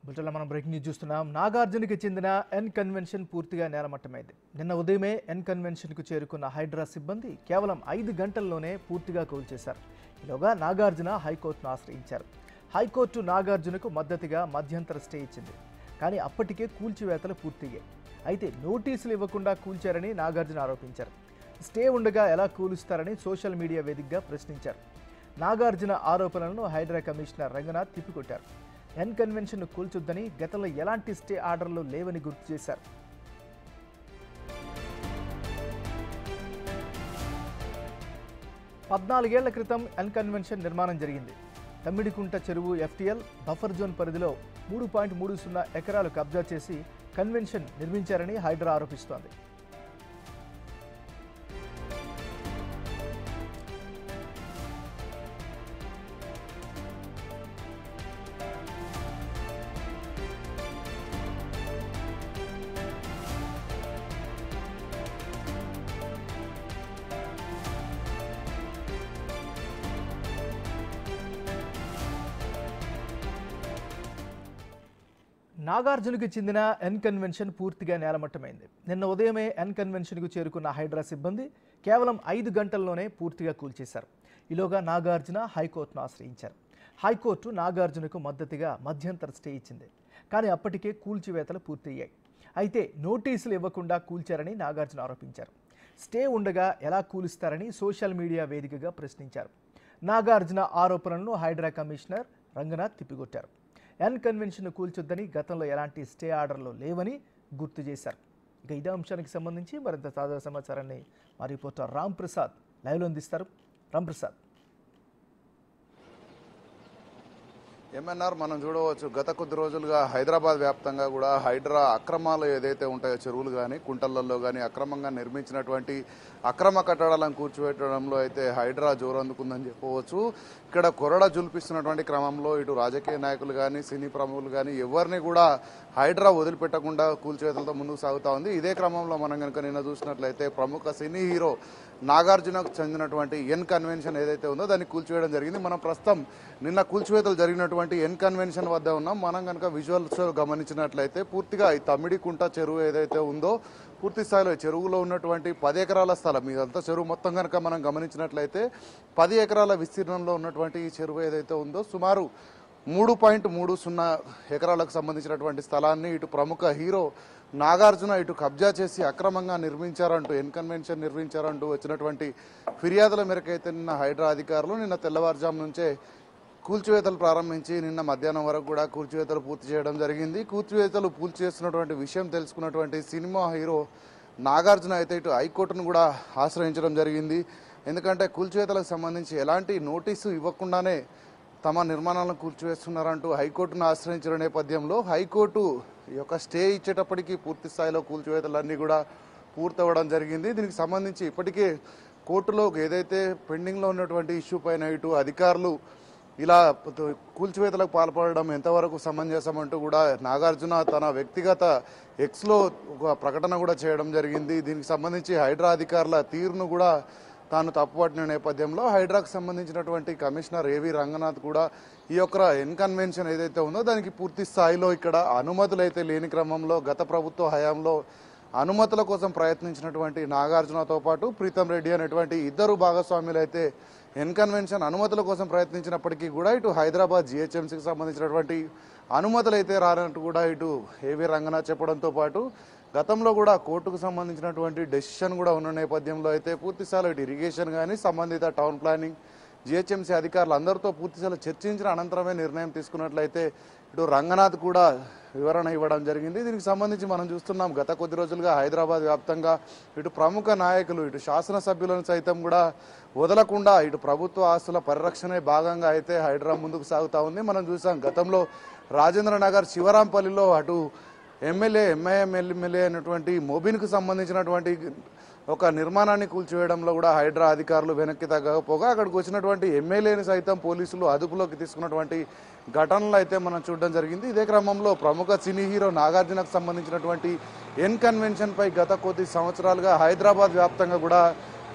బులెటిన్లో మనం breaking news చూస్తున్నాం నాగార్జునకి చెందిన ఎన్ కన్వెన్షన్ పూర్తిగా నేలమట్టమైంది నిన్న ఉదయమే ఎన్ కన్వెన్షన్కు చేరుకున్న హైడ్రా సిబ్బంది కేవలం ఐదు గంటల్లోనే పూర్తిగా కూల్చేశారు ఈలోగా నాగార్జున హైకోర్టును ఆశ్రయించారు హైకోర్టు నాగార్జునకు మద్దతుగా మధ్యంతర స్టే ఇచ్చింది కానీ అప్పటికే కూల్చివేతలు పూర్తయ్యాయి అయితే నోటీసులు ఇవ్వకుండా కూల్చారని నాగార్జున ఆరోపించారు స్టే ఉండగా ఎలా కూలుస్తారని సోషల్ మీడియా వేదికగా ప్రశ్నించారు నాగార్జున ఆరోపణలను హైడ్రా కమిషనర్ రంగనాథ్ తిప్పికొట్టారు ఎన్ కన్వెన్షన్ను కూల్చొద్దని గతంలో ఎలాంటి స్టే ఆర్డర్లు లేవని గుర్తు చేశారు పద్నాలుగేళ్ల క్రితం ఎన్ కన్వెన్షన్ నిర్మాణం జరిగింది తమ్మిడికుంట చెరువు ఎఫ్టీఎల్ బఫర్ జోన్ పరిధిలో మూడు పాయింట్ మూడు సున్నా ఎకరాలు కబ్జా చేసి కన్వెన్షన్ నిర్మించారని హైడ్రా ఆరోపిస్తోంది నాగార్జునకు చెందిన ఎన్ కన్వెన్షన్ పూర్తిగా నేలమట్టమైంది నిన్న ఉదయమే ఎన్ కన్వెన్షన్కు చేరుకున్న హైడ్రా సిబ్బంది కేవలం ఐదు గంటల్లోనే పూర్తిగా కూల్చేశారు ఈలోగా నాగార్జున హైకోర్టును ఆశ్రయించారు హైకోర్టు నాగార్జునకు మద్దతుగా మధ్యంతర స్టే ఇచ్చింది కానీ అప్పటికే కూల్చివేతలు పూర్తయ్యాయి అయితే నోటీసులు ఇవ్వకుండా కూల్చారని నాగార్జున ఆరోపించారు స్టే ఉండగా ఎలా కూలుస్తారని సోషల్ మీడియా వేదికగా ప్రశ్నించారు నాగార్జున ఆరోపణలను హైడ్రా కమిషనర్ రంగనాథ్ తిప్పికొట్టారు ఎన్ కన్వెన్షన్ కూల్చొద్దని గతంలో ఎలాంటి స్టే ఆర్డర్లు లేవని గుర్తు చేశారు ఇక ఇదే అంశానికి సంబంధించి మరింత తాజా సమాచారాన్ని మా రిపోర్టర్ రామ్ ప్రసాద్ లైవ్లో అందిస్తారు రామ్ ప్రసాద్ ఎంఎన్ఆర్ మనం చూడవచ్చు గత కొద్ది రోజులుగా హైదరాబాద్ వ్యాప్తంగా కూడా హైడ్రా అక్రమాలు ఏదైతే ఉంటాయో చెరువులు కానీ కుంటలలో కానీ అక్రమంగా నిర్మించినటువంటి అక్రమ కట్టడాలను కూర్చోబెట్టడంలో అయితే హైడ్రా జోరందుకుందని చెప్పవచ్చు ఇక్కడ కొరడ జుల్పిస్తున్నటువంటి క్రమంలో ఇటు రాజకీయ నాయకులు కానీ సినీ ప్రముఖులు కానీ ఎవరిని కూడా హైడ్రా వదిలిపెట్టకుండా కూల్చివేతలతో ముందుకు సాగుతా ఉంది ఇదే క్రమంలో మనం కనుక నిన్న చూసినట్లయితే ప్రముఖ సినీ హీరో నాగార్జునకు చెందినటువంటి ఎన్ కన్వెన్షన్ ఏదైతే ఉందో దాన్ని కూల్చివేయడం జరిగింది మనం ప్రస్తుతం నిన్న కూల్చివేతలు జరిగినటువంటి ఎన్ కన్వెన్షన్ వద్ద ఉన్నాం మనం కనుక విజువల్స్ గమనించినట్లయితే పూర్తిగా ఈ తమ్మిడికుంట చెరువు ఏదైతే ఉందో పూర్తి స్థాయిలో ఈ చెరువులో ఉన్నటువంటి పది ఎకరాల స్థలం ఇదంతా చెరువు మొత్తం కనుక మనం గమనించినట్లయితే పది ఎకరాల విస్తీర్ణంలో ఉన్నటువంటి ఈ చెరువు ఏదైతే ఉందో సుమారు మూడు పాయింట్ మూడు సున్నా ఎకరాలకు సంబంధించినటువంటి స్థలాన్ని ఇటు ప్రముఖ హీరో నాగార్జున ఇటు కబ్జా చేసి అక్రమంగా నిర్మించారంటూ ఎన్ కన్వెన్షన్ నిర్మించారంటూ వచ్చినటువంటి ఫిర్యాదుల మేరకు అయితే నిన్న హైడ్రా అధికారులు నిన్న తెల్లవారుజాము నుంచే కూల్చివేతలు ప్రారంభించి నిన్న మధ్యాహ్నం వరకు కూడా కూల్చివేతలు పూర్తి చేయడం జరిగింది కూల్చివేతలు పూర్తి చేస్తున్నటువంటి విషయం తెలుసుకున్నటువంటి సినిమా హీరో నాగార్జున అయితే ఇటు హైకోర్టును కూడా ఆశ్రయించడం జరిగింది ఎందుకంటే కూల్చివేతలకు సంబంధించి ఎలాంటి నోటీసు ఇవ్వకుండానే తమ నిర్మాణాలను కూల్చివేస్తున్నారంటూ హైకోర్టును ఆశ్రయించిన నేపథ్యంలో హైకోర్టు ఈ యొక్క స్టే ఇచ్చేటప్పటికి పూర్తి స్థాయిలో కూల్చివేతలన్నీ కూడా పూర్తవ్వడం జరిగింది దీనికి సంబంధించి ఇప్పటికే కోర్టులో ఏదైతే పెండింగ్లో ఉన్నటువంటి ఇష్యూ పైన ఇటు అధికారులు ఇలా ప- కూల్చివేతలకు పాల్పడడం ఎంతవరకు సమంజసం అంటూ కూడా నాగార్జున తన వ్యక్తిగత ఎక్స్లో ఒక ప్రకటన కూడా చేయడం జరిగింది దీనికి సంబంధించి హైడ్రా అధికారుల తీరును కూడా తాను తప్పుపట్టిన నేపథ్యంలో హైడ్రాకు సంబంధించినటువంటి కమిషనర్ ఏవి రంగనాథ్ కూడా ఈ యొక్క ఎన్ కన్వెన్షన్ ఏదైతే ఉందో దానికి పూర్తి స్థాయిలో ఇక్కడ అనుమతులు అయితే లేని క్రమంలో గత ప్రభుత్వ హయాంలో అనుమతుల కోసం ప్రయత్నించినటువంటి నాగార్జునతో పాటు ప్రీతం రెడ్డి అనేటువంటి ఇద్దరు భాగస్వాములు అయితే ఎన్ కన్వెన్షన్ అనుమతుల కోసం ప్రయత్నించినప్పటికీ కూడా ఇటు హైదరాబాద్ జిహెచ్ఎంసీకి సంబంధించినటువంటి అనుమతులు అయితే రానట్టు కూడా ఇటు ఏవి రంగనాథ్ చెప్పడంతో పాటు గతంలో కూడా కోర్టుకు సంబంధించినటువంటి డెసిషన్ కూడా ఉన్న నేపథ్యంలో అయితే పూర్తి స్థాయిలో ఇటు ఇరిగేషన్ కానీ సంబంధిత టౌన్ ప్లానింగ్ జిహెచ్ఎంసీ అధికారులు అందరితో పూర్తి స్థాయిలో చర్చించిన అనంతరమే నిర్ణయం తీసుకున్నట్లయితే ఇటు రంగనాథ్ కూడా వివరణ ఇవ్వడం జరిగింది దీనికి సంబంధించి మనం చూస్తున్నాం గత కొద్ది రోజులుగా హైదరాబాద్ వ్యాప్తంగా ఇటు ప్రముఖ నాయకులు ఇటు శాసనసభ్యులను సైతం కూడా వదలకుండా ఇటు ప్రభుత్వ ఆస్తుల పరిరక్షణే భాగంగా అయితే హైడ్రా ముందుకు సాగుతా ఉంది మనం చూసాం గతంలో రాజేంద్ర నగర్ శివరాంపల్లిలో అటు ఎమ్మెల్యే ఎంఐఎం ఎమ్మెల్యే అయినటువంటి మొబిన్కు సంబంధించినటువంటి ఒక నిర్మాణాన్ని కూల్చివేయడంలో కూడా హైడ్రా అధికారులు వెనక్కి తగ్గకపోగా అక్కడికి వచ్చినటువంటి ఎమ్మెల్యేని సైతం పోలీసులు అదుపులోకి తీసుకున్నటువంటి ఘటనలు అయితే మనం చూడడం జరిగింది ఇదే క్రమంలో ప్రముఖ సినీ హీరో నాగార్జునకు సంబంధించినటువంటి ఎన్ కన్వెన్షన్ పై గత కొద్ది సంవత్సరాలుగా హైదరాబాద్ వ్యాప్తంగా కూడా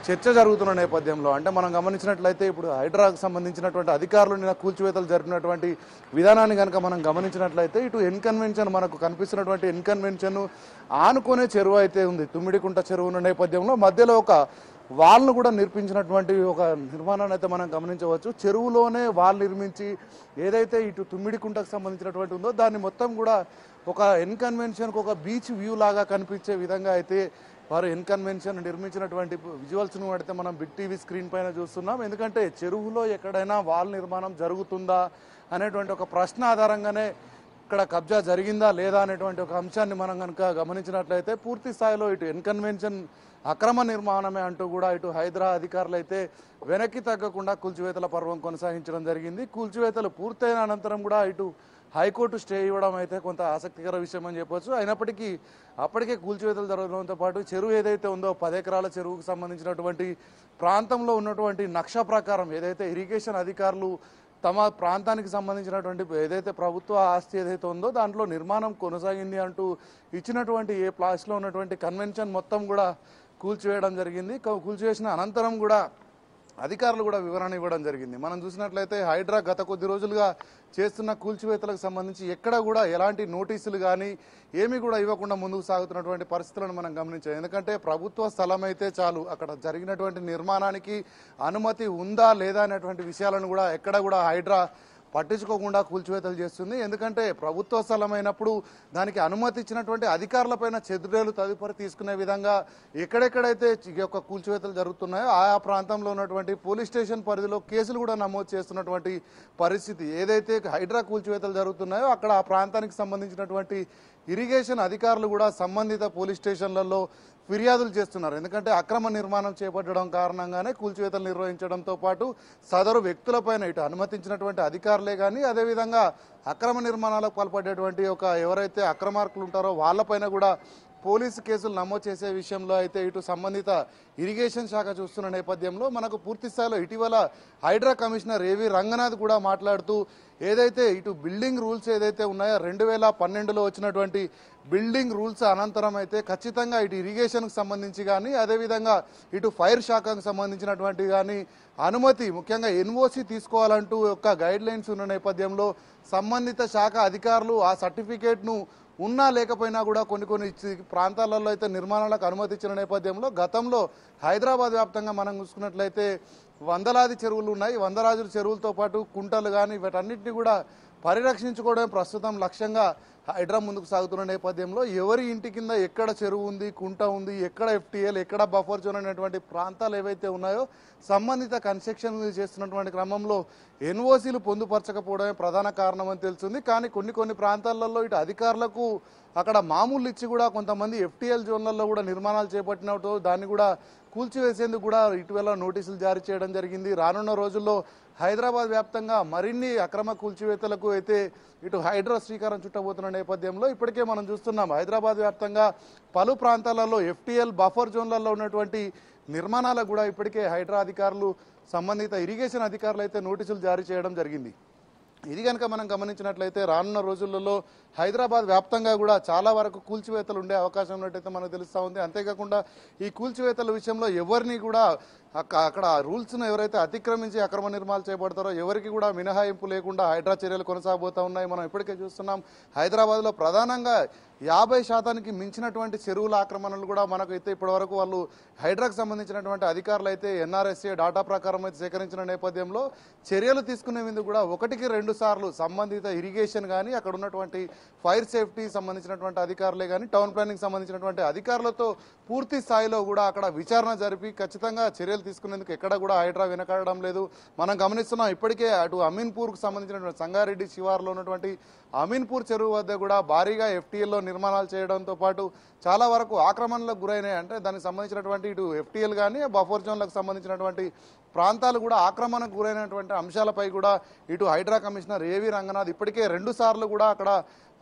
చర్చ జరుగుతున్న నేపథ్యంలో అంటే మనం గమనించినట్లయితే ఇప్పుడు హైడ్రాకు సంబంధించినటువంటి అధికారులు నిన్న కూల్చివేతలు జరిపినటువంటి విధానాన్ని కనుక మనం గమనించినట్లయితే ఇటు ఎన్కన్వెన్షన్ మనకు కనిపిస్తున్నటువంటి ఎన్కన్వెన్షన్ ఆనుకునే చెరువు అయితే ఉంది తుమ్మిడికుంట చెరువు ఉన్న నేపథ్యంలో మధ్యలో ఒక వాల్ను కూడా నిర్మించినటువంటి ఒక నిర్మాణాన్ని అయితే మనం గమనించవచ్చు చెరువులోనే వాల్ నిర్మించి ఏదైతే ఇటు తుమ్మిడికుంటకు సంబంధించినటువంటి ఉందో దాన్ని మొత్తం కూడా ఒక ఎన్కన్వెన్షన్కి ఒక బీచ్ వ్యూ లాగా కనిపించే విధంగా అయితే వారు ఎన్కన్వెన్షన్ నిర్మించినటువంటి విజువల్స్ను అయితే మనం బిగ్ టీవీ స్క్రీన్ పైన చూస్తున్నాం ఎందుకంటే చెరువులో ఎక్కడైనా వాల్ నిర్మాణం జరుగుతుందా అనేటువంటి ఒక ప్రశ్న ఆధారంగానే ఇక్కడ కబ్జా జరిగిందా లేదా అనేటువంటి ఒక అంశాన్ని మనం కనుక గమనించినట్లయితే పూర్తి స్థాయిలో ఇటు ఎన్కన్వెన్షన్ అక్రమ నిర్మాణమే అంటూ కూడా ఇటు హైదరా అధికారులు అయితే వెనక్కి తగ్గకుండా కూల్చివేతల పర్వం కొనసాగించడం జరిగింది కూల్చివేతలు పూర్తయిన అనంతరం కూడా ఇటు హైకోర్టు స్టే ఇవ్వడం అయితే కొంత ఆసక్తికర విషయం అని చెప్పొచ్చు అయినప్పటికీ అప్పటికే కూల్చివేతలు జరగడంతో పాటు చెరువు ఏదైతే ఉందో పది ఎకరాల చెరువుకు సంబంధించినటువంటి ప్రాంతంలో ఉన్నటువంటి నక్ష ప్రకారం ఏదైతే ఇరిగేషన్ అధికారులు తమ ప్రాంతానికి సంబంధించినటువంటి ఏదైతే ప్రభుత్వ ఆస్తి ఏదైతే ఉందో దాంట్లో నిర్మాణం కొనసాగింది అంటూ ఇచ్చినటువంటి ఏ ప్లాస్లో ఉన్నటువంటి కన్వెన్షన్ మొత్తం కూడా కూల్చివేయడం జరిగింది కూ- కూల్చివేసిన అనంతరం కూడా అధికారులు కూడా వివరణ ఇవ్వడం జరిగింది మనం చూసినట్లయితే హైడ్రా గత కొద్ది రోజులుగా చేస్తున్న కూల్చివేతలకు సంబంధించి ఎక్కడ కూడా ఎలాంటి నోటీసులు కానీ ఏమీ కూడా ఇవ్వకుండా ముందుకు సాగుతున్నటువంటి పరిస్థితులను మనం గమనించాం ఎందుకంటే ప్రభుత్వ స్థలం అయితే చాలు అక్కడ జరిగినటువంటి నిర్మాణానికి అనుమతి ఉందా లేదా అనేటువంటి విషయాలను కూడా ఎక్కడ కూడా హైడ్రా పట్టించుకోకుండా కూల్చివేతలు చేస్తుంది ఎందుకంటే ప్రభుత్వ స్థలమైనప్పుడు దానికి అనుమతి ఇచ్చినటువంటి అధికారులపైన చర్యలు తదుపరి తీసుకునే విధంగా ఎక్కడెక్కడైతే ఈ యొక్క కూల్చివేతలు జరుగుతున్నాయో ఆయా ప్రాంతంలో ఉన్నటువంటి పోలీస్ స్టేషన్ పరిధిలో కేసులు కూడా నమోదు చేస్తున్నటువంటి పరిస్థితి ఏదైతే హైడ్రా కూల్చివేతలు జరుగుతున్నాయో అక్కడ ఆ ప్రాంతానికి సంబంధించినటువంటి ఇరిగేషన్ అధికారులు కూడా సంబంధిత పోలీస్ స్టేషన్లలో ఫిర్యాదులు చేస్తున్నారు ఎందుకంటే అక్రమ నిర్మాణం చేపట్టడం కారణంగానే కూల్చివేతలు నిర్వహించడంతో పాటు సదరు వ్యక్తులపైన ఇటు అనుమతించినటువంటి అధికారులే కానీ అదేవిధంగా అక్రమ నిర్మాణాలకు పాల్పడేటువంటి ఒక ఎవరైతే అక్రమార్కులు ఉంటారో వాళ్ళపైన కూడా పోలీసు కేసులు నమోదు చేసే విషయంలో అయితే ఇటు సంబంధిత ఇరిగేషన్ శాఖ చూస్తున్న నేపథ్యంలో మనకు పూర్తి స్థాయిలో ఇటీవల హైడ్రా కమిషనర్ ఏవి రంగనాథ్ కూడా మాట్లాడుతూ ఏదైతే ఇటు బిల్డింగ్ రూల్స్ ఏదైతే ఉన్నాయో రెండు వేల పన్నెండులో వచ్చినటువంటి బిల్డింగ్ రూల్స్ అనంతరం అయితే ఖచ్చితంగా ఇటు ఇరిగేషన్కి సంబంధించి కానీ అదేవిధంగా ఇటు ఫైర్ శాఖకు సంబంధించినటువంటి కానీ అనుమతి ముఖ్యంగా ఎన్ఓసి తీసుకోవాలంటూ ఒక గైడ్ లైన్స్ ఉన్న నేపథ్యంలో సంబంధిత శాఖ అధికారులు ఆ సర్టిఫికేట్ను ఉన్నా లేకపోయినా కూడా కొన్ని కొన్ని చి- ప్రాంతాలలో అయితే నిర్మాణాలకు అనుమతి ఇచ్చిన నేపథ్యంలో గతంలో హైదరాబాద్ వ్యాప్తంగా మనం చూసుకున్నట్లయితే వందలాది చెరువులు ఉన్నాయి వందలాది చెరువులతో పాటు కుంటలు కానీ వీటన్నిటిని కూడా పరిరక్షించుకోవడం ప్రస్తుతం లక్ష్యంగా హైడ్రా ముందుకు సాగుతున్న నేపథ్యంలో ఎవరి ఇంటి కింద ఎక్కడ చెరువు ఉంది కుంట ఉంది ఎక్కడ ఎఫ్టీఎల్ ఎక్కడ బఫర్ జోన్ అనేటువంటి ప్రాంతాలు ఏవైతే ఉన్నాయో సంబంధిత కన్స్ట్రక్షన్ చేస్తున్నటువంటి క్రమంలో ఎన్ఓసీలు పొందుపరచకపోవడమే ప్రధాన కారణం అని తెలుస్తుంది కానీ కొన్ని కొన్ని ప్రాంతాలలో ఇటు అధికారులకు అక్కడ మామూలు ఇచ్చి కూడా కొంతమంది ఎఫ్టీఎల్ జోన్లలో కూడా నిర్మాణాలు చేపట్టినట్టు దాన్ని కూడా కూల్చివేసేందుకు కూడా ఇటీవల నోటీసులు జారీ చేయడం జరిగింది రానున్న రోజుల్లో హైదరాబాద్ వ్యాప్తంగా మరిన్ని అక్రమ కూల్చివేతలకు అయితే ఇటు హైడ్రా శ్రీకారం చుట్టబోతున్న నేపథ్యంలో ఇప్పటికే మనం చూస్తున్నాం హైదరాబాద్ వ్యాప్తంగా పలు ప్రాంతాలలో ఎఫ్టీఎల్ బఫర్ జోన్లలో ఉన్నటువంటి నిర్మాణాలకు కూడా ఇప్పటికే హైడ్రా అధికారులు సంబంధిత ఇరిగేషన్ అధికారులు అయితే నోటీసులు జారీ చేయడం జరిగింది ఇది కనుక మనం గమనించినట్లయితే రానున్న రోజులలో హైదరాబాద్ వ్యాప్తంగా కూడా చాలా వరకు కూల్చివేతలు ఉండే అవకాశం ఉన్నట్టయితే మనకు తెలుస్తూ ఉంది అంతేకాకుండా ఈ కూల్చివేతల విషయంలో ఎవరిని కూడా అక్క- అక్కడ రూల్స్ను ఎవరైతే అతిక్రమించి అక్రమ నిర్మాణాలు చేపడతారో ఎవరికి కూడా మినహాయింపు లేకుండా హైడ్రా చర్యలు కొనసాగబోతా ఉన్నాయి మనం ఇప్పటికే చూస్తున్నాం హైదరాబాద్లో ప్రధానంగా యాభై శాతానికి మించినటువంటి చెరువుల ఆక్రమణలు కూడా మనకు అయితే ఇప్పటివరకు వాళ్ళు హైడ్రాకు సంబంధించినటువంటి అధికారులు అయితే ఎన్ఆర్ఎస్ఏ డాటా ప్రకారం అయితే సేకరించిన నేపథ్యంలో చర్యలు తీసుకునేందుకు కూడా ఒకటికి రెండు సార్లు సంబంధిత ఇరిగేషన్ కానీ అక్కడ ఉన్నటువంటి ఫైర్ సేఫ్టీ సంబంధించినటువంటి అధికారులే కానీ టౌన్ ప్లానింగ్ సంబంధించినటువంటి అధికారులతో పూర్తి స్థాయిలో కూడా అక్కడ విచారణ జరిపి ఖచ్చితంగా చర్యలు తీసుకునేందుకు ఎక్కడ కూడా హైడ్రా వెనకాడడం లేదు మనం గమనిస్తున్నాం ఇప్పటికే అటు అమీన్పూర్కు సంబంధించినటువంటి సంగారెడ్డి శివారులో ఉన్నటువంటి అమీన్పూర్ చెరువు వద్ద కూడా భారీగా ఎఫ్టీఎల్లో నిర్మాణాలు చేయడంతో పాటు చాలా వరకు ఆక్రమణలకు గురైనాయి అంటే దానికి సంబంధించినటువంటి ఇటు ఎఫ్టీఎల్ కానీ బఫర్ జోన్లకు సంబంధించినటువంటి ప్రాంతాలు కూడా ఆక్రమణకు గురైనటువంటి అంశాలపై కూడా ఇటు హైడ్రా కమిషనర్ ఏవి రంగనాథ్ ఇప్పటికే రెండు సార్లు కూడా అక్కడ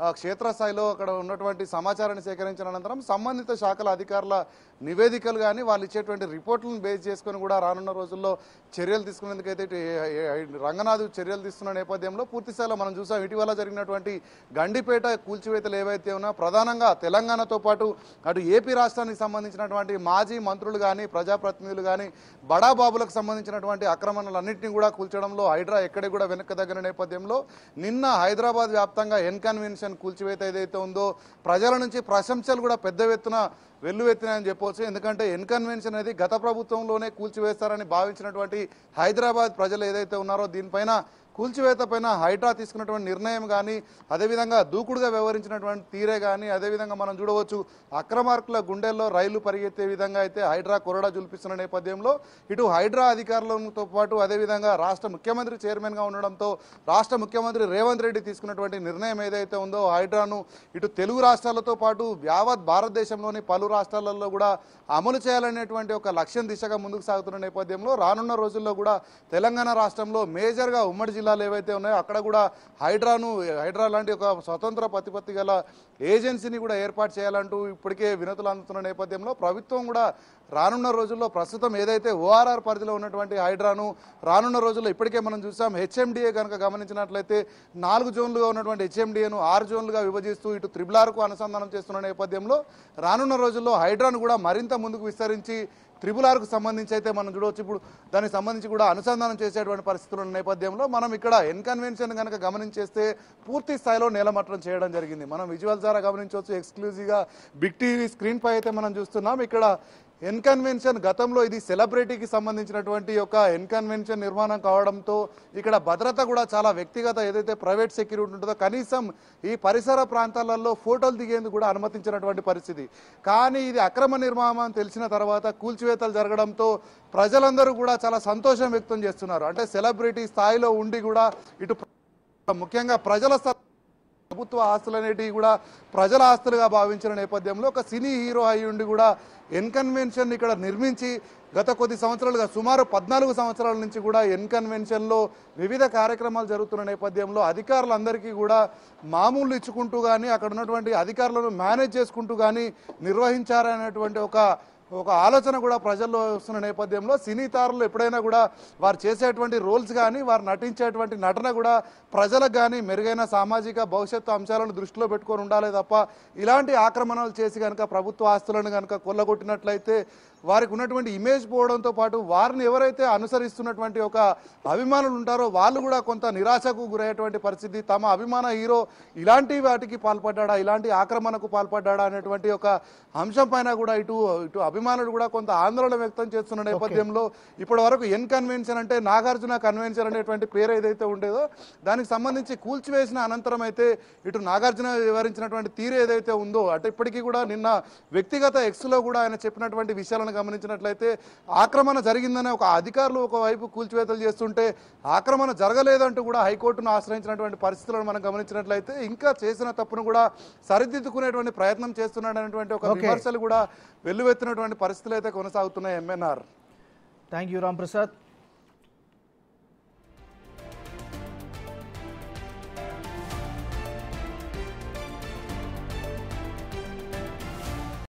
ఆ, క్షేత్రస్థాయిలో అక్కడ ఉన్నటువంటి సమాచారాన్ని సేకరించిన అనంతరం సంబంధిత శాఖల అధికారుల నివేదికలు కానీ వాళ్ళు ఇచ్చేటువంటి రిపోర్ట్లను బేస్ చేసుకొని కూడా రానున్న రోజుల్లో చర్యలు తీసుకునేందుకైతే ఇటు ఏ- ఏ- ఏ- రంగనాథ్ చర్యలు తీసుకున్న నేపథ్యంలో పూర్తి స్థాయిలో మనం చూసాం ఇటీవల జరిగినటువంటి గండిపేట కూల్చివేతలు ఏవైతే ఉన్నా ప్రధానంగా తెలంగాణతో పాటు అటు ఏపీ రాష్ట్రానికి సంబంధించినటువంటి మాజీ మంత్రులు కానీ ప్రజాప్రతినిధులు కానీ బడాబాబులకు సంబంధించినటువంటి ఆక్రమణలన్నింటినీ కూడా కూల్చడంలో హైడ్రా ఎక్కడికి కూడా వెనక్కి తగ్గిన నేపథ్యంలో నిన్న హైదరాబాద్ వ్యాప్తంగా ఎన్కన్వెన్షన్ కూల్చివేత ఏదైతే ఉందో ప్రజల నుంచి ప్రశంసలు కూడా పెద్ద ఎత్తున వెల్లువెత్తినాయని చెప్పవచ్చు ఎందుకంటే ఎన్కన్వెన్షన్ అనేది గత ప్రభుత్వంలోనే కూల్చివేస్తారని భావించినటువంటి హైదరాబాద్ ప్రజలు ఏదైతే ఉన్నారో దీనిపైన కూల్చివేత పైన హైడ్రా తీసుకున్నటువంటి నిర్ణయం కానీ అదేవిధంగా దూకుడుగా వ్యవహరించినటువంటి తీరే కానీ అదేవిధంగా మనం చూడవచ్చు అక్రమార్కుల గుండెల్లో రైళ్లు పరిగెత్తే విధంగా అయితే హైడ్రా కొరడా జుల్పిస్తున్న నేపథ్యంలో ఇటు హైడ్రా అధికారులతో పాటు అదేవిధంగా రాష్ట్ర ముఖ్యమంత్రి చైర్మన్గా ఉండడంతో రాష్ట్ర ముఖ్యమంత్రి రేవంత్ రెడ్డి తీసుకున్నటువంటి నిర్ణయం ఏదైతే ఉందో హైడ్రాను ఇటు తెలుగు రాష్ట్రాలతో పాటు యావత్ భారతదేశంలోని పలు రాష్ట్రాలలో కూడా అమలు చేయాలనేటువంటి ఒక లక్ష్యం దిశగా ముందుకు సాగుతున్న నేపథ్యంలో రానున్న రోజుల్లో కూడా తెలంగాణ రాష్ట్రంలో మేజర్గా ఉమ్మడి జిల్లాలు ఏవైతే ఉన్నాయో అక్కడ కూడా హైడ్రాను హైడ్రా లాంటి ఒక స్వతంత్ర ప్రతిపత్తి గల ఏజెన్సీని కూడా ఏర్పాటు చేయాలంటూ ఇప్పటికే వినతులు అందుతున్న నేపథ్యంలో ప్రభుత్వం కూడా రానున్న రోజుల్లో ప్రస్తుతం ఏదైతే ఓఆర్ఆర్ పరిధిలో ఉన్నటువంటి హైడ్రాను రానున్న రోజుల్లో ఇప్పటికే మనం చూసాం హెచ్ఎండిఏ కనుక గమనించినట్లయితే నాలుగు జోన్లుగా ఉన్నటువంటి హెచ్ఎండిఏను ఆరు జోన్లుగా విభజిస్తూ ఇటు త్రిబులార్కు అనుసంధానం చేస్తున్న నేపథ్యంలో రానున్న రోజుల్లో హైడ్రాను కూడా మరింత ముందుకు విస్తరించి త్రిబుల్ ఆర్కు సంబంధించి అయితే మనం చూడవచ్చు ఇప్పుడు దానికి సంబంధించి కూడా అనుసంధానం చేసేటువంటి పరిస్థితులు ఉన్న నేపథ్యంలో మనం ఇక్కడ ఎన్కన్వెన్షన్ కనుక గమనించేస్తే పూర్తి స్థాయిలో నేలమట్టం చేయడం జరిగింది మనం విజువల్ ద్వారా గమనించవచ్చు ఎక్స్క్లూజివ్గా బిగ్ టీవీ స్క్రీన్ పై అయితే మనం చూస్తున్నాం ఇక్కడ ఎన్కన్వెన్షన్ గతంలో ఇది సెలబ్రిటీకి సంబంధించినటువంటి ఒక ఎన్కన్వెన్షన్ నిర్మాణం కావడంతో ఇక్కడ భద్రత కూడా చాలా వ్యక్తిగత ఏదైతే ప్రైవేట్ సెక్యూరిటీ ఉంటుందో కనీసం ఈ పరిసర ప్రాంతాలలో ఫోటోలు దిగేందుకు కూడా అనుమతించినటువంటి పరిస్థితి కానీ ఇది అక్రమ నిర్మాణం అని తెలిసిన తర్వాత కూల్చివేతలు జరగడంతో ప్రజలందరూ కూడా చాలా సంతోషం వ్యక్తం చేస్తున్నారు అంటే సెలబ్రిటీ స్థాయిలో ఉండి కూడా ఇటు ముఖ్యంగా ప్రజల స్థ- ప్రభుత్వ ఆస్తులు అనేటివి కూడా ప్రజల ఆస్తులుగా భావించిన నేపథ్యంలో ఒక సినీ హీరో అయి ఉండి కూడా ఎన్కన్వెన్షన్ ఇక్కడ నిర్మించి గత కొద్ది సంవత్సరాలుగా సుమారు పద్నాలుగు సంవత్సరాల నుంచి కూడా ఎన్కన్వెన్షన్లో వివిధ కార్యక్రమాలు జరుగుతున్న నేపథ్యంలో అధికారులందరికీ కూడా మామూలు ఇచ్చుకుంటూ కానీ అక్కడ ఉన్నటువంటి అధికారులను మేనేజ్ చేసుకుంటూ కానీ నిర్వహించారనేటువంటి ఒక ఒక ఆలోచన కూడా ప్రజల్లో వస్తున్న నేపథ్యంలో సినీ తారులు ఎప్పుడైనా కూడా వారు చేసేటువంటి రోల్స్ కానీ వారు నటించేటువంటి నటన కూడా ప్రజలకు కానీ మెరుగైన సామాజిక భవిష్యత్తు అంశాలను దృష్టిలో పెట్టుకొని ఉండాలి తప్ప ఇలాంటి ఆక్రమణలు చేసి కనుక ప్రభుత్వ ఆస్తులను కనుక కొల్లగొట్టినట్లయితే వారికి ఉన్నటువంటి ఇమేజ్ పోవడంతో పాటు వారిని ఎవరైతే అనుసరిస్తున్నటువంటి ఒక అభిమానులు ఉంటారో వాళ్ళు కూడా కొంత నిరాశకు గురయ్యేటువంటి పరిస్థితి తమ అభిమాన హీరో ఇలాంటి వాటికి పాల్పడ్డా ఇలాంటి ఆక్రమణకు పాల్పడ్డా అనేటువంటి ఒక అంశం పైన కూడా ఇటు ఇటు అభిమానులు కూడా కొంత ఆందోళన వ్యక్తం చేస్తున్న నేపథ్యంలో ఇప్పటి వరకు ఎన్ కన్వెన్షన్ అంటే నాగార్జున కన్వెన్షన్ అనేటువంటి పేరు ఏదైతే ఉండేదో దానికి సంబంధించి కూల్చివేసిన అనంతరం అయితే ఇటు నాగార్జున వివరించినటువంటి తీరు ఏదైతే ఉందో అంటే ఇప్పటికీ కూడా నిన్న వ్యక్తిగత ఎక్స్లో కూడా ఆయన చెప్పినటువంటి విషయాలను గమనించినట్లయితే ఆక్రమణ జరిగిందనే ఒక అధికారులు ఒకవైపు కూల్చివేతలు చేస్తుంటే ఆక్రమణ జరగలేదంటూ కూడా హైకోర్టును ఆశ్రయించినటువంటి పరిస్థితులను మనం గమనించినట్లయితే ఇంకా చేసిన తప్పును కూడా సరిదిద్దుకునేటువంటి ప్రయత్నం చేస్తున్నాడనేటువంటి ఒక Okay. విమర్శలు కూడా వెల్లువెత్తినటువంటి పరిస్థితులు అయితే కొనసాగుతున్నాయి MNR thank you Ram Prasad